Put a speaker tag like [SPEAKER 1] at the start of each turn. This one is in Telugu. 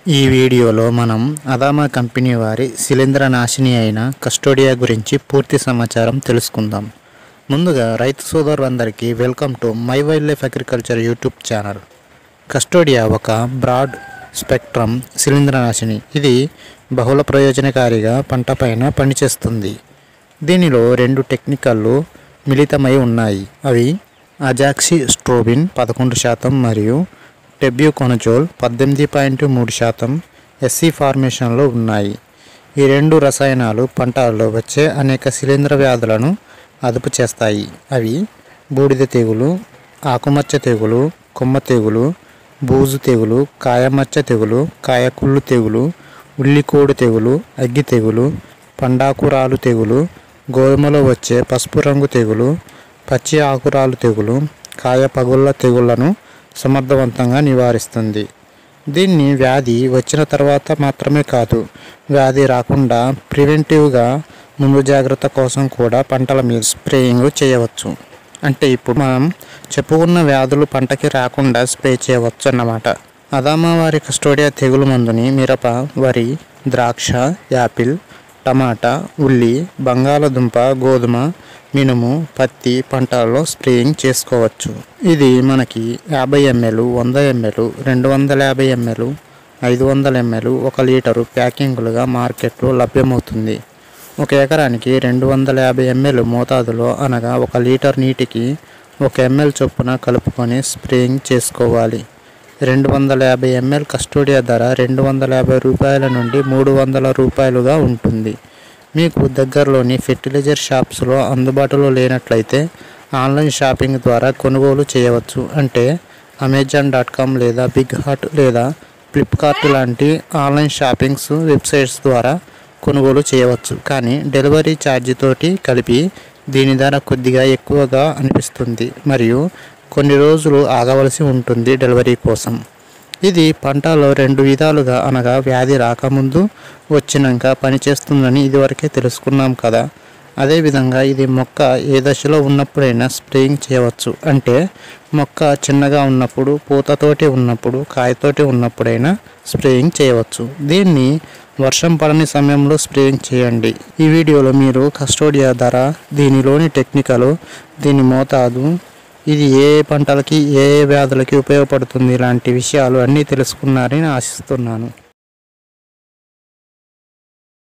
[SPEAKER 1] ఈ వీడియోలో మనం అదామా కంపెనీ వారి శిలీంద్ర నాశిని అయిన కస్టోడియా గురించి పూర్తి సమాచారం తెలుసుకుందాం ముందుగా రైతు సోదరులందరికీ welcome to my wild life agriculture YouTube channel Custodia ఒక బ్రాడ్ స్పెక్ట్రమ్ శిలీంద్రనాశిని ఇది బహుళ ప్రయోజనకారిగా పంటపైన పనిచేస్తుంది దీనిలో రెండు టెక్నికల్లు మిళితమై ఉన్నాయి అవి అజాక్సి స్ట్రోబిన్ పదకొండు శాతం మరియు టెబ్యూకొనజోల్ పద్దెనిమిది పాయింట్ మూడు శాతం ఎస్సీ ఫార్మేషన్లో ఉన్నాయి ఈ రెండు రసాయనాలు పంటల్లో వచ్చే అనేక శిలీంద్ర వ్యాధులను అదుపు చేస్తాయి అవి బూడిద తెగులు ఆకుమచ్చ తెగులు కొమ్మ తెగులు బూజు తెగులు కాయమచ్చ తెగులు కాయకుళ్ళు తెగులు ఉల్లికోడు తెగులు అగ్గి తెగులు పండాకురాలు తెగులు గోధుమలో వచ్చే పసుపు రంగు తెగులు పచ్చి ఆకురాలు తెగులు కాయ పగుళ్ళ తెగుళ్లను సమర్థవంతంగా నివారిస్తుంది దీన్ని వ్యాధి వచ్చిన తర్వాత మాత్రమే కాదు వ్యాధి రాకుండా ప్రివెంటివ్గా ముందు జాగ్రత్త కోసం కూడా పంటల మీద స్ప్రేయింగ్ చేయవచ్చు అంటే ఇప్పుడు మనం చెప్పుకున్న వ్యాధులు పంటకి రాకుండా స్ప్రే చేయవచ్చు అన్నమాట అదామా వారి కస్టోడియా తెగులు మందుని మిరప వరి ద్రాక్ష యాపిల్ టమాటా ఉల్లి బంగాళదుంప గోధుమ మినుము పత్తి పంటలలో స్ప్రేయింగ్ చేసుకోవచ్చు ఇది మనకి యాభై ఎంఎల్ వంద ఎంఎల్ రెండు వందల యాభై ఎంఎల్ ఐదు వందల ఎంఎల్ ఒక లీటరు ప్యాకింగ్లుగా మార్కెట్లో లభ్యమవుతుంది ఒక ఎకరానికి రెండు వందల యాభై ఎంఎల్ మోతాదులో అనగా ఒక లీటర్ నీటికి ఒక ఎంఎల్ చొప్పున కలుపుకొని స్ప్రేయింగ్ చేసుకోవాలి రెండు వందల యాభై ఎంఎల్ కస్టోడియా ధర రెండు వందల యాభై రూపాయల నుండి మూడు వందల రూపాయలుగా ఉంటుంది మీకు దగ్గరలోని ఫెర్టిలైజర్ షాప్స్లో అందుబాటులో లేనట్లయితే ఆన్లైన్ షాపింగ్ ద్వారా కొనుగోలు చేయవచ్చు అంటే అమెజాన్ డాట్ కామ్ లేదా బిగ్ హాట్ లేదా ఫ్లిప్కార్ట్ లాంటి ఆన్లైన్ షాపింగ్స్ వెబ్సైట్స్ ద్వారా కొనుగోలు చేయవచ్చు కానీ డెలివరీ ఛార్జ్ తోటి కలిపి దీని ధర కొద్దిగా ఎక్కువగా అనిపిస్తుంది మరియు కొన్ని రోజులు ఆగవలసి ఉంటుంది డెలివరీ కోసం ఇది పంటలో రెండు విధాలుగా అనగా వ్యాధి రాకముందు వచ్చినాక పనిచేస్తుందని ఇదివరకే తెలుసుకున్నాం కదా అదేవిధంగా ఇది మొక్క ఏ దశలో ఉన్నప్పుడైనా స్ప్రేయింగ్ చేయవచ్చు అంటే మొక్క చిన్నగా ఉన్నప్పుడు పూతతోటి ఉన్నప్పుడు కాయతోటి ఉన్నప్పుడైనా స్ప్రేయింగ్ చేయవచ్చు దీన్ని వర్షం పడని సమయంలో స్ప్రేయింగ్ చేయండి ఈ వీడియోలో మీరు కస్టోడియా ధర దీనిలోని టెక్నికలు దీని మోతాదు ఇది ఏ ఏ పంటలకి ఏ ఏ వ్యాధులకి ఉపయోగపడుతుంది ఇలాంటి విషయాలు అన్నీ తెలుసుకున్నారని ఆశిస్తున్నాను